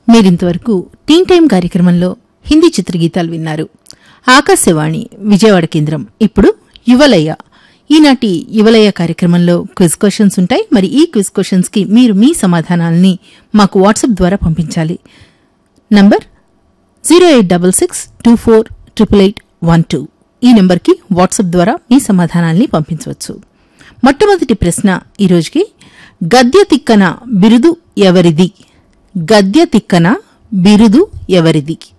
మీరింతవరకు టీన్ టైం కార్యక్రమంలో హిందీ చిత్రగీతాలు విన్నారు ఆకాశవాణి విజయవాడ కేంద్రం ఇప్పుడు యువలయ ఈనాటి యువలయ కార్యక్రమంలో క్విజ్ క్వశ్చన్స్ ఉంటాయి మరి ఈ క్విజ్ క్వశ్చన్స్ కి మీరు మీ సమాధానాలని మాకు వాట్సాప్ ద్వారా పంపించాలి number zero eight double six two four triple eight one two ఈ నెంబర్కి వాట్సాప్ ద్వారా మీ సమాధానాల్ని పంపించవచ్చు మొట్టమొదటి ప్రశ్న ఈరోజుకి గద్య తిక్కన బిరుదు ఎవరిది గద్య తిక్కన బిరుదు ఎవరిది